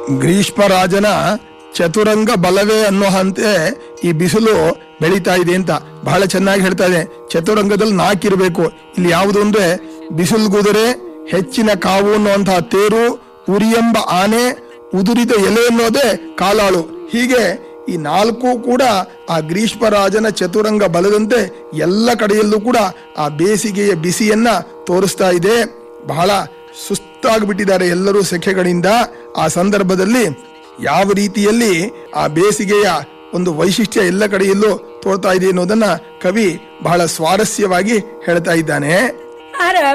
ಗ್ರೀಷ್ಮರಾಜನ ಚತುರಂಗ ಬಲವೇ ಅನ್ನೋ ಹಂತೆ ಈ ಬಿಸಿಲು ಬೆಳೀತಾ ಇದೆ ಅಂತ ಬಹಳ ಚೆನ್ನಾಗಿ ಹೇಳ್ತಾ ಇದೆ ಚತುರಂಗದಲ್ಲಿ ನಾಲ್ಕಿರ್ಬೇಕು ಇಲ್ಲಿ ಯಾವುದು ಅಂದ್ರೆ ಬಿಸಿಲು ಕುದುರೆ ಹೆಚ್ಚಿನ ಕಾವು ಅನ್ನುವಂತಹ ತೇರು ಉರಿಯೆಂಬ ಆನೆ ಉದುರಿದ ಎಲೆ ಅನ್ನೋದೇ ಕಾಲಾಳು ಹೀಗೆ ಈ ನಾಲ್ಕು ಕೂಡ ಆ ಗ್ರೀಷ್ಮರಾಜನ ಚತುರಂಗ ಬಲದಂತೆ ಎಲ್ಲ ಕಡೆಯಲ್ಲೂ ಕೂಡ ಆ ಬೇಸಿಗೆಯ ಬಿಸಿಯನ್ನ ತೋರಿಸ್ತಾ ಇದೆ ಬಹಳ ಸುಸ್ತಾಗ್ಬಿಟ್ಟಿದ್ದಾರೆ ಎಲ್ಲರೂ ಸೆಖೆಗಳಿಂದ ಆ ಸಂದರ್ಭದಲ್ಲಿ ಯಾವ ರೀತಿಯಲ್ಲಿ ಆ ಬೇಸಿಗೆಯ ಒಂದು ವೈಶಿಷ್ಟ್ಯ ಎಲ್ಲ ಕಡೆಯಲ್ಲೂ ತೋರ್ತಾ ಇದೆ ಅನ್ನೋದನ್ನ ಕವಿ ಬಹಳ ಸ್ವಾರಸ್ಯವಾಗಿ ಹೇಳ್ತಾ ಇದ್ದಾನೆ ಅರ